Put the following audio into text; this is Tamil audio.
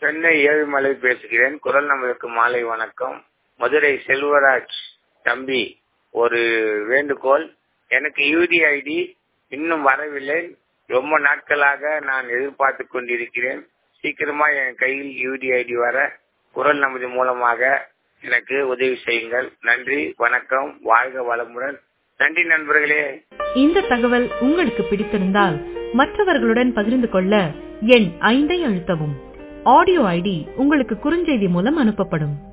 சென்னை ஏழுமலை பேசுகிறேன் குரல் நம்மளுக்கு மாலை வணக்கம் மதுரை செல்வராஜ் தம்பி ஒரு வேண்டுகோள் எனக்கு யூடிஐடி இன்னும் வரவில்லை ரொம்ப நாட்களாக நான் எதிர்பார்த்து கொண்டிருக்கிறேன் சீக்கிரமா என் கையில் யூடிஐடி வர குரல் நமது மூலமாக எனக்கு உதவி செய்யுங்கள் நன்றி வணக்கம் வாழ்க வளமுடன் நன்றி நண்பர்களே இந்த தகவல் உங்களுக்கு பிடித்திருந்தால் மற்றவர்களுடன் பகிர்ந்து கொள்ள எண் ஐந்தை அழுத்தவும் ஆடியோ ஐடி உங்களுக்கு குறுஞ்செய்தி மூலம் அனுப்பப்படும்